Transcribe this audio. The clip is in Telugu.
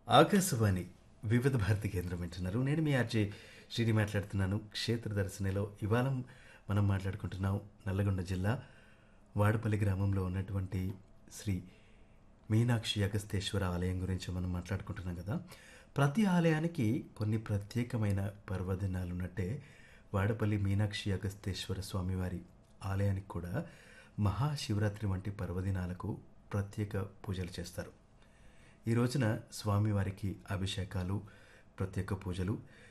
ఆకాశవాణి వివిధ భారతి కేంద్రం వింటున్నారు నేను మీ ఆర్జే శ్రీని మాట్లాడుతున్నాను క్షేత్ర దర్శనలో ఇవాళ మనం మాట్లాడుకుంటున్నాం నల్లగొండ జిల్లా వాడపల్లి గ్రామంలో ఉన్నటువంటి శ్రీ మీనాక్షి అగస్తేశ్వర ఆలయం గురించి మనం మాట్లాడుకుంటున్నాం కదా ప్రతి ఆలయానికి కొన్ని ప్రత్యేకమైన పర్వదినాలు ఉన్నట్టే వాడపల్లి మీనాక్షి అగస్తేశ్వర స్వామివారి ఆలయానికి కూడా మహాశివరాత్రి వంటి పర్వదినాలకు ప్రత్యేక పూజలు చేస్తారు ఈ రోజున స్వామివారికి అభిషేకాలు ప్రత్యేక పూజలు